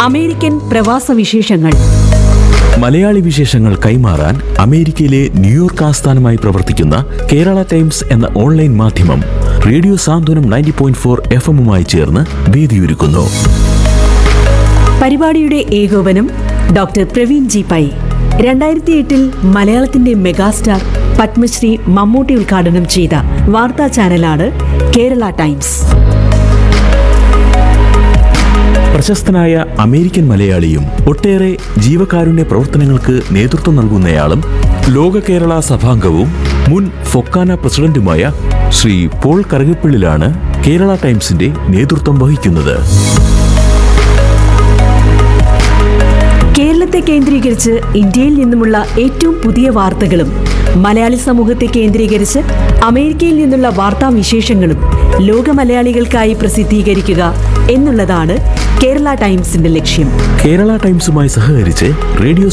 American പ്രവാസ വിശേഷങ്ങൾ മലയാളി വിശേഷങ്ങൾ കൈമാറാൻ അമേരിക്കയിലെ ന്യൂയോർക്ക് ആസ്ഥാനമായി പ്രവർത്തിക്കുന്ന കേരള ടൈംസ് എന്ന ഓൺലൈൻ മാധ്യമം radio Santhwanam ninety point four F എമ്മുമായി ചേർന്ന് വേദിയൊരുക്കുന്നു പരിപാടിയുടെ ഏകോപനം ഡോക്ടർ പ്രവീൺ ജി പൈ രണ്ടായിരത്തി എട്ടിൽ മലയാളത്തിന്റെ മെഗാസ്റ്റാർ പത്മശ്രീ മമ്മൂട്ടി ഉദ്ഘാടനം ചെയ്ത വാർത്താ ചാനലാണ് കേരള ടൈംസ് പ്രശസ്തനായ അമേരിക്കൻ മലയാളിയും ഒട്ടേറെ ജീവകാരുണ്യ പ്രവർത്തനങ്ങൾക്ക് നേതൃത്വം നൽകുന്നയാളും ലോക കേരള സഭാംഗവും മുൻ ഫൊക്കാന പ്രസിഡന്റുമായ ശ്രീ പോൾ കറുകപ്പിള്ളിലാണ് കേരള ടൈംസിന്റെ നേതൃത്വം വഹിക്കുന്നത് കേരളത്തെ കേന്ദ്രീകരിച്ച് ഇന്ത്യയിൽ നിന്നുമുള്ള ഏറ്റവും പുതിയ വാർത്തകളും മലയാളി സമൂഹത്തെ കേന്ദ്രീകരിച്ച് അമേരിക്കയിൽ നിന്നുള്ള വാർത്താ വിശേഷങ്ങളും ലോക മലയാളികൾക്കായി പ്രസിദ്ധീകരിക്കുക എന്നുള്ളതാണ് കേരള ടൈംസിന്റെ ലക്ഷ്യം കേരള ടൈംസുമായി സഹകരിച്ച് റേഡിയോ